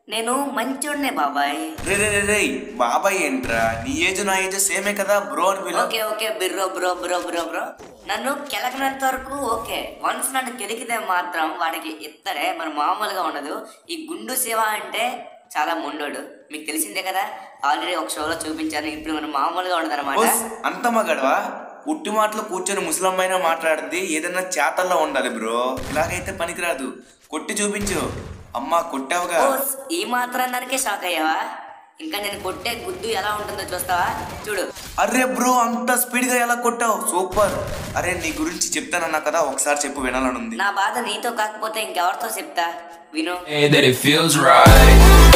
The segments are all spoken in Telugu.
నేను మంచోడ్నే బాబాయ్ రే రే రే రే బాబాయ్ ఏంట్రా నీ ఏజ్ నా ఏజ్ సేమే కదా బ్రో అని పిలు ఓకే ఓకే బిర్రో బ్రో బ్రో బ్రో బ్రో నన్ను కెలకనంత వరకు ఓకే వన్స్ నన్ను కెలికితే మాత్రం వాడికి ఇత్తడే మరి మామూలుగా ఉండదు ఈ గుండు శివ అంటే చాలా ముండోడు మీకు తెలిసిందే కదా ఆల్రెడీ ఒక షోలో చూపించాను ఇప్పుడు మనం మామూలుగా ఉండదు ఓస్, అంత మగడవా ఉట్టి మాటలు కూర్చొని ముసలమ్మైనా మాట్లాడింది ఏదైనా చేతల్లో ఉండాలి బ్రో ఇలాగైతే పనికిరాదు కొట్టి చూపించు అమ్మా కొట్టావుగా ఓస్, ఈ మాత్రం దానికే షాక్ అయ్యావా ఇంకా నేను కొట్టే గుద్దు ఎలా ఉంటుందో చూస్తావా చూడు అరే బ్రో అంత స్పీడ్ గా ఎలా కొట్టావు సూపర్ అరే నీ గురించి చెప్తానన్నా కదా ఒకసారి చెప్పు వినాలనుంది నా బాధ నీతో కాకపోతే ఇంకెవరితో చెప్తా విను Hey, that it feels right.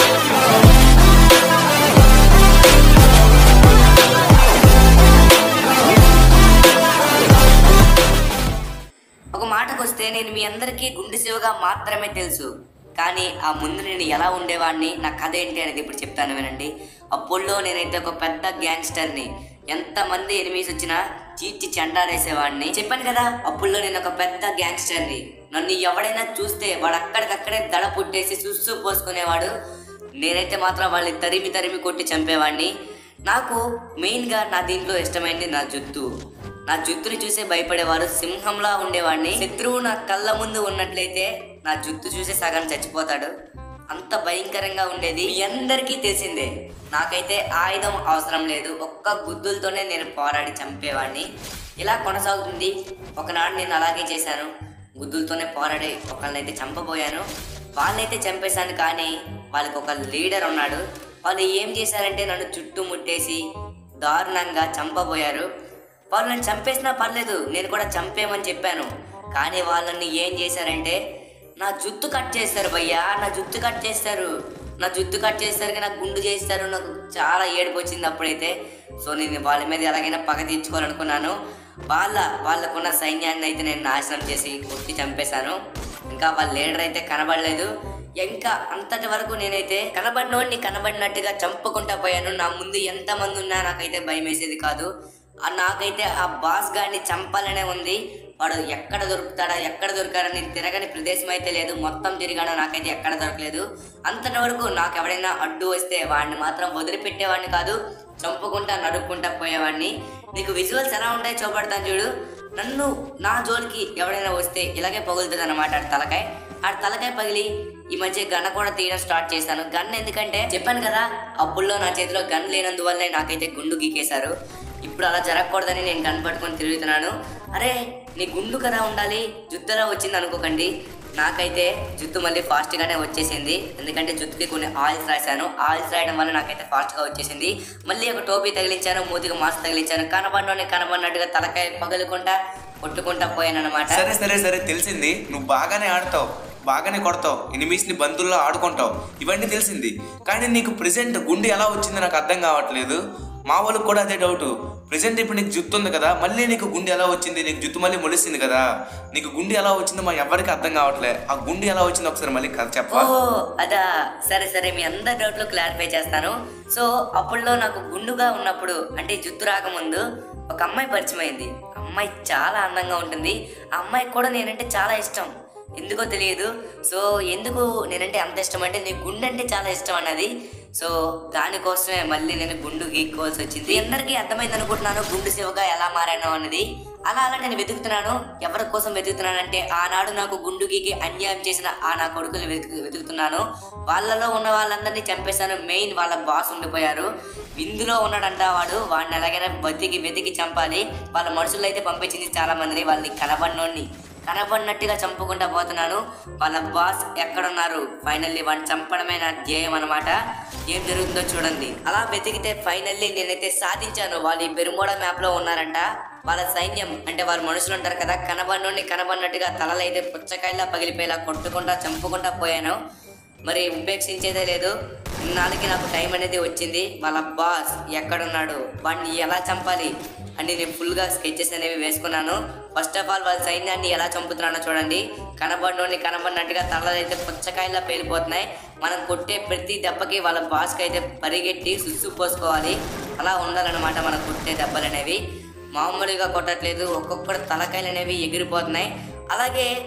ఒక మాటకు వస్తే నేను మీ అందరికీ గుండె శివగా మాత్రమే తెలుసు కానీ ఆ ముందు నేను ఎలా ఉండేవాడిని నా కథ ఏంటి అనేది ఇప్పుడు చెప్తాను వినండి అప్పుల్లో నేనైతే ఒక పెద్ద గ్యాంగ్స్టర్ని ఎంతమంది ఎనిమిస్ వచ్చినా చీల్చి చెండాడేసేవాడిని చెప్పాను కదా అప్పుల్లో నేను ఒక పెద్ద గ్యాంగ్స్టర్ని నన్ను ఎవడైనా చూస్తే వాడు అక్కడికక్కడే దడ పుట్టేసి సుస్సు పోసుకునేవాడు నేనైతే మాత్రం వాళ్ళని తరిమి తరిమి కొట్టి చంపేవాడిని నాకు మెయిన్గా నా దీంట్లో ఇష్టమైంది నా జుత్తు నా జుత్తుని చూసే భయపడేవారు సింహంలా ఉండేవాడిని శత్రువు నా కళ్ళ ముందు ఉన్నట్లయితే నా జుత్తు చూసి సగం చచ్చిపోతాడు అంత భయంకరంగా ఉండేది మీ అందరికీ తెలిసిందే నాకైతే ఆయుధం అవసరం లేదు ఒక్క గుద్దులతోనే నేను పోరాడి చంపేవాడిని ఇలా కొనసాగుతుంది ఒకనాడు నేను అలాగే చేశాను గుద్దులతోనే పోరాడి ఒకళ్ళనైతే చంపబోయాను వాళ్ళనైతే చంపేశాను కానీ వాళ్ళకి ఒక లీడర్ ఉన్నాడు వాళ్ళు ఏం చేశారంటే నన్ను చుట్టుముట్టేసి దారుణంగా చంపబోయారు వాళ్ళు నన్ను చంపేసినా పర్లేదు నేను కూడా చంపేమని చెప్పాను కానీ వాళ్ళని ఏం చేశారంటే నా జుత్తు కట్ చేస్తారు భయ్యా నా జుత్తు కట్ చేస్తారు నా జుత్తు కట్ చేస్తారు నాకు గుండు చేస్తారు నాకు చాలా ఏడుపు వచ్చింది అప్పుడైతే సో నేను వాళ్ళ మీద ఎలాగైనా పగ తీర్చుకోవాలనుకున్నాను వాళ్ళ వాళ్ళకున్న సైన్యాన్ని అయితే నేను నాశనం చేసి కొట్టి చంపేశాను ఇంకా వాళ్ళ లీడర్ అయితే కనబడలేదు ఇంకా అంతటి వరకు నేనైతే కనబడినోడిని కనబడినట్టుగా చంపుకుంటా పోయాను నా ముందు ఎంతమంది ఉన్నా నాకైతే భయం వేసేది కాదు ఆ నాకైతే ఆ బాస్ గారిని చంపాలనే ఉంది వాడు ఎక్కడ దొరుకుతాడా ఎక్కడ దొరికాడని తిరగని ప్రదేశం అయితే లేదు మొత్తం తిరిగాడు నాకైతే ఎక్కడ దొరకలేదు అంతటి వరకు నాకు ఎవడైనా అడ్డు వస్తే వాడిని మాత్రం వదిలిపెట్టేవాడిని కాదు చంపుకుంటా నడుపుకుంటా పోయేవాడిని నీకు విజువల్స్ ఎలా ఉంటాయి చూపడతాను చూడు నన్ను నా జోలికి ఎవడైనా వస్తే ఇలాగే పగులుతుంది అనమాట ఆడి తలకాయ ఆడి తలకాయ పగిలి ఈ మధ్య గన్ కూడా తీయడం స్టార్ట్ చేశాను గన్ ఎందుకంటే చెప్పాను కదా అప్పుల్లో నా చేతిలో గన్ లేనందువల్లే నాకైతే గుండు గీకేశారు ఇప్పుడు అలా జరగకూడదని నేను గన్ పట్టుకొని తిరుగుతున్నాను అరే నీ గుండు కదా ఉండాలి జుత్తలా వచ్చింది అనుకోకండి నాకైతే జుత్తు మళ్ళీ ఫాస్ట్గానే వచ్చేసింది ఎందుకంటే జుత్తుకి కొన్ని ఆయిల్స్ రాశాను ఆయిల్స్ రాయడం వల్ల నాకైతే ఫాస్ట్గా వచ్చేసింది మళ్ళీ ఒక టోపీ తగిలించాను మూతికి మాస్క్ తగిలించాను కనబడినోని కనబడినట్టుగా తలకాయ పగలుకుంటా కొట్టుకుంటా పోయాను అనమాట సరే సరే సరే తెలిసింది నువ్వు బాగానే ఆడతావు బాగానే కొడతావు ఎనిమిస్ ని బంతుల్లో ఆడుకుంటావు ఇవన్నీ తెలిసింది కానీ నీకు ప్రెసెంట్ గుండె ఎలా వచ్చిందో నాకు అర్థం కావట్లేదు మా వాళ్ళకి కూడా అదే డౌట్ ప్రెసెంట్ ఇప్పుడు నీకు జుత్తు ఉంది కదా మళ్ళీ నీకు గుండె ఎలా వచ్చింది నీకు జుత్తు మళ్ళీ మొలిసింది కదా నీకు గుండె ఎలా వచ్చిందో మా ఎవరికి అర్థం కావట్లే ఆ గుండె ఎలా వచ్చిందో ఒకసారి మళ్ళీ కథ ఓ చెప్పా అదా సరే సరే మీ అందరి డౌట్లు క్లారిఫై చేస్తాను సో అప్పుడులో నాకు గుండుగా ఉన్నప్పుడు అంటే జుత్తు రాకముందు ఒక అమ్మాయి పరిచయం అయింది అమ్మాయి చాలా అందంగా ఉంటుంది ఆ అమ్మాయికి కూడా నేనంటే చాలా ఇష్టం ఎందుకో తెలియదు సో ఎందుకు నేనంటే అంత ఇష్టం అంటే నీ గుండె అంటే చాలా ఇష్టం అన్నది సో దానికోసమే మళ్ళీ నేను గుండు గీక్కోవాల్సి వచ్చింది మీ అందరికీ అర్థమైంది అనుకుంటున్నాను గుండు శివగా ఎలా మారాను అన్నది అలా అలా నేను వెతుకుతున్నాను ఎవరి కోసం వెతుకుతున్నానంటే ఆనాడు నాకు గుండు గీకి అన్యాయం చేసిన ఆ నా కొడుకులు వెతుకు వెతుకుతున్నాను వాళ్ళలో ఉన్న వాళ్ళందరినీ చంపేశాను మెయిన్ వాళ్ళ బాస్ ఉండిపోయారు ఇందులో ఉన్నాడంట వాడు వాడిని ఎలాగైనా బతికి వెతికి చంపాలి వాళ్ళ మనుషులు అయితే పంపించింది చాలా మందిని వాళ్ళని కనబడినోడిని కనబడినట్టుగా చంపుకుంటా పోతున్నాను వాళ్ళ బాస్ ఎక్కడున్నారు ఫైనల్లీ వాడిని చంపడమే నా ధ్యేయం అనమాట ఏం జరుగుతుందో చూడండి అలా వెతికితే ఫైనల్లీ నేనైతే సాధించాను వాళ్ళు ఈ బెరుమోడా మ్యాప్ లో ఉన్నారంట వాళ్ళ సైన్యం అంటే వాళ్ళ మనుషులు ఉంటారు కదా కనబడినోడిని కనబడినట్టుగా తలలు అయితే పుచ్చకాయలా పగిలిపోయేలా కొట్టుకుంటా చంపుకుంటా పోయాను మరి ఉపేక్షించేదే లేదు ఇన్నాళ్ళకి నాకు టైం అనేది వచ్చింది వాళ్ళ బాస్ ఎక్కడున్నాడు వాడిని ఎలా చంపాలి అని నేను ఫుల్గా స్కెచెస్ అనేవి వేసుకున్నాను ఫస్ట్ ఆఫ్ ఆల్ వాళ్ళ సైన్యాన్ని ఎలా చంపుతున్నానో చూడండి కనబడినోని కనబడినట్టుగా తలలు అయితే పుచ్చకాయలా పేలిపోతున్నాయి మనం కొట్టే ప్రతి దెబ్బకి వాళ్ళ బాస్కి అయితే పరిగెట్టి సుస్సు పోసుకోవాలి అలా ఉండాలన్నమాట మనం కొట్టే దెబ్బలు అనేవి మామూలుగా కొట్టట్లేదు ఒక్కొక్కటి తలకాయలు అనేవి ఎగిరిపోతున్నాయి అలాగే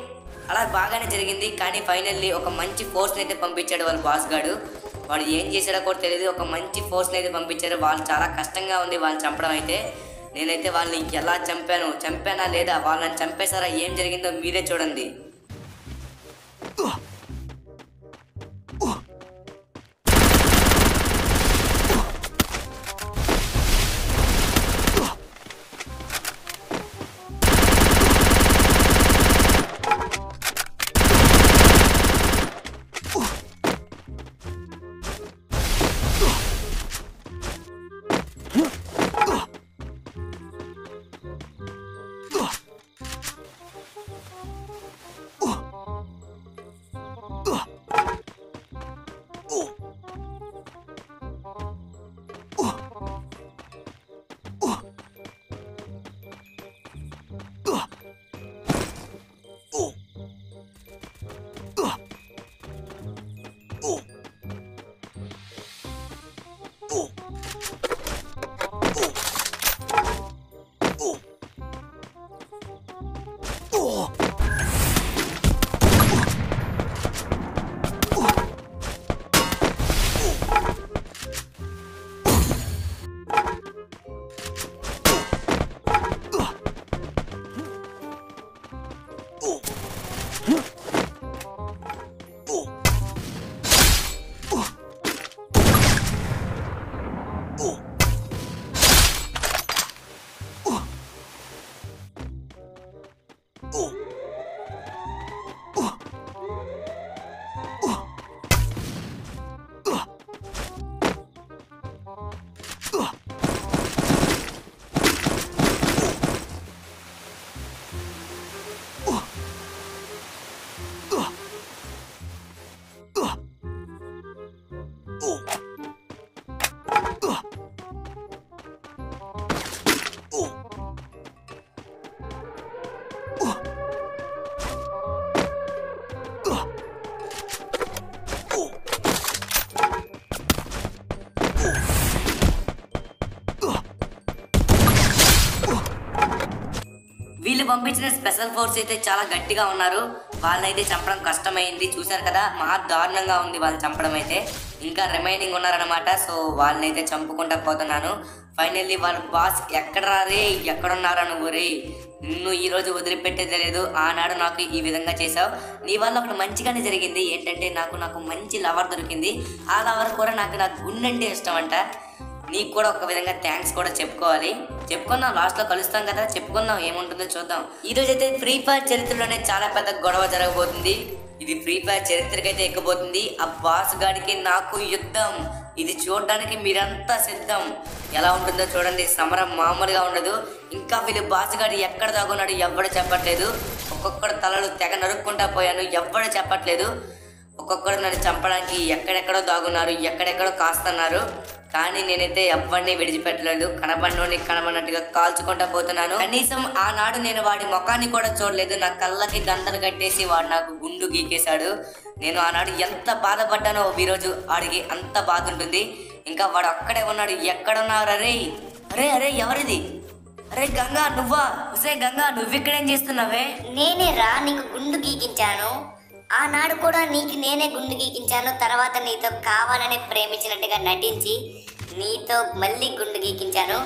అలా బాగానే జరిగింది కానీ ఫైనల్లీ ఒక మంచి ఫోర్స్ని అయితే పంపించాడు వాళ్ళ బాస్ గాడు వాడు ఏం చేశాడో కూడా తెలియదు ఒక మంచి ఫోర్స్ని అయితే పంపించారు వాళ్ళు చాలా కష్టంగా ఉంది వాళ్ళని చంపడం అయితే నేనైతే వాళ్ళని ఎలా చంపాను చంపానా లేదా వాళ్ళని చంపేశారా ఏం జరిగిందో మీరే చూడండి వీళ్ళు పంపించిన స్పెషల్ ఫోర్స్ అయితే చాలా గట్టిగా ఉన్నారు వాళ్ళనైతే చంపడం కష్టమైంది చూశారు కదా మహా దారుణంగా ఉంది వాళ్ళు చంపడం అయితే ఇంకా రిమైనింగ్ ఉన్నారనమాట సో వాళ్ళనైతే చంపుకుంటా పోతున్నాను ఫైనల్లీ వాళ్ళ బాస్ ఎక్కడ రే ఎక్కడున్నారా నువ్వు రే నిన్ను ఈ రోజు వదిలిపెట్టేదే లేదు ఆనాడు నాకు ఈ విధంగా చేసావు నీ వల్ల ఒకటి మంచిగానే జరిగింది ఏంటంటే నాకు నాకు మంచి లవర్ దొరికింది ఆ లవర్ కూడా నాకు నాకు గుండెంటే ఇష్టం అంట నీకు కూడా ఒక విధంగా థ్యాంక్స్ కూడా చెప్పుకోవాలి చెప్పుకుందాం లాస్ట్ లో కలుస్తాం కదా చెప్పుకుందాం ఏముంటుందో చూద్దాం ఈ రోజు అయితే ఫ్రీ ఫైర్ చరిత్రలోనే చాలా పెద్ద గొడవ జరగబోతుంది ఇది ఫ్రీ ఫైర్ చరిత్రకైతే ఎక్కబోతుంది ఆ బాస్ గాడికి నాకు యుద్ధం ఇది చూడడానికి మీరంతా సిద్ధం ఎలా ఉంటుందో చూడండి సమరం మామూలుగా ఉండదు ఇంకా వీళ్ళు బాస్ గాడి ఎక్కడ దాగున్నాడు ఎవ్వడు చెప్పట్లేదు ఒక్కొక్కడు తలలు తెగ నరుక్కుంటా పోయాను ఎవ్వడు చెప్పట్లేదు ఒక్కొక్కరు నన్ను చంపడానికి ఎక్కడెక్కడో దాగున్నారు ఎక్కడెక్కడో కాస్తున్నారు కానీ నేనైతే ఎవరిని విడిచిపెట్టలేదు కనబడినోని కనబడినట్టుగా కాల్చుకుంటా పోతున్నాను కనీసం ఆనాడు నేను వాడి ముఖాన్ని కూడా చూడలేదు నా కళ్ళకి దండలు కట్టేసి వాడు నాకు గుండు గీకేశాడు నేను ఆనాడు ఎంత బాధపడ్డానో ఈరోజు వాడికి అంత బాధ ఉంటుంది ఇంకా వాడు అక్కడే ఉన్నాడు ఎక్కడున్నారు అరే అరే అరే ఎవరిది అరే గంగా నువ్వా ఉసే గంగా నువ్విక్కడేం చేస్తున్నావే నేనే రా నీకు గుండు గీకించాను ఆనాడు కూడా నీకు నేనే గుండు గీకించాను తర్వాత నీతో కావాలని ప్రేమించినట్టుగా నటించి నీతో మళ్ళీ గుండు గీకించాను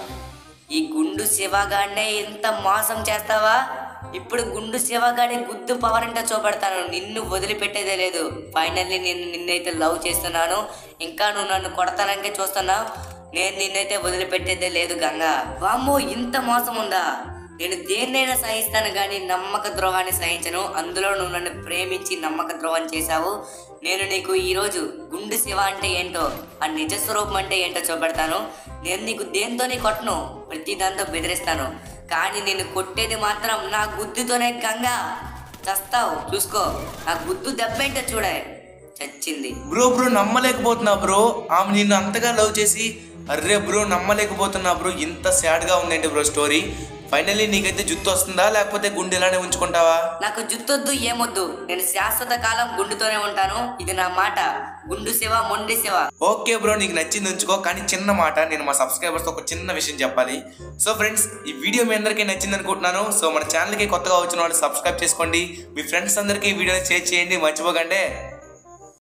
ఈ గుండు శివగాడినే ఇంత మోసం చేస్తావా ఇప్పుడు గుండు శివగాడి గుద్దు పవర్ అంటే చూపెడతాను నిన్ను వదిలిపెట్టేదే లేదు ఫైనల్లీ నేను నిన్నైతే లవ్ చేస్తున్నాను ఇంకా నువ్వు నన్ను కొడతానంటే చూస్తున్నావు నేను నిన్నైతే వదిలిపెట్టేదే లేదు గంగా వామ్మో ఇంత మోసం ఉందా నేను దేన్నైనా సహిస్తాను కానీ నమ్మక ద్రోహాన్ని సహించను అందులో నువ్వు నన్ను ప్రేమించి నమ్మక ద్రోహం చేశావు నేను నీకు ఈరోజు గుండు శివ అంటే ఏంటో ఆ నిజ స్వరూపం అంటే ఏంటో చూపెడతాను నేను నీకు దేంతోనే కొట్టను ప్రతి దాంతో బెదిరిస్తాను కానీ నేను కొట్టేది మాత్రం నా గుద్దుతోనే గంగా చస్తావు చూసుకో నా గుద్దు దెబ్బేంటో చూడే చచ్చింది బ్రో బ్రో నమ్మలేకపోతున్నా బ్రో ఆమె నిన్ను అంతగా లవ్ చేసి అర్రే బ్రో నమ్మలేకపోతున్నా బ్రో ఇంత సాడ్గా ఉందండి బ్రో స్టోరీ ఫైనల్లీ నీకైతే జుత్తు వస్తుందా లేకపోతే గుండె ఇలానే ఉంచుకుంటావా నాకు జుత్తొద్దు ఏమొద్దు నేను శాశ్వత కాలం గుండుతోనే ఉంటాను ఇది నా మాట గుండు శివ మొండి శివ ఓకే బ్రో నీకు నచ్చింది ఉంచుకో కానీ చిన్న మాట నేను మా సబ్స్క్రైబర్స్ ఒక చిన్న విషయం చెప్పాలి సో ఫ్రెండ్స్ ఈ వీడియో మీ అందరికీ నచ్చింది అనుకుంటున్నాను సో మన ఛానల్కి కొత్తగా వచ్చిన వాళ్ళు సబ్స్క్రైబ్ చేసుకోండి మీ ఫ్రెండ్స్ అందరికీ ఈ వీడియోని షేర్ చేయండి మర్చిపోకండి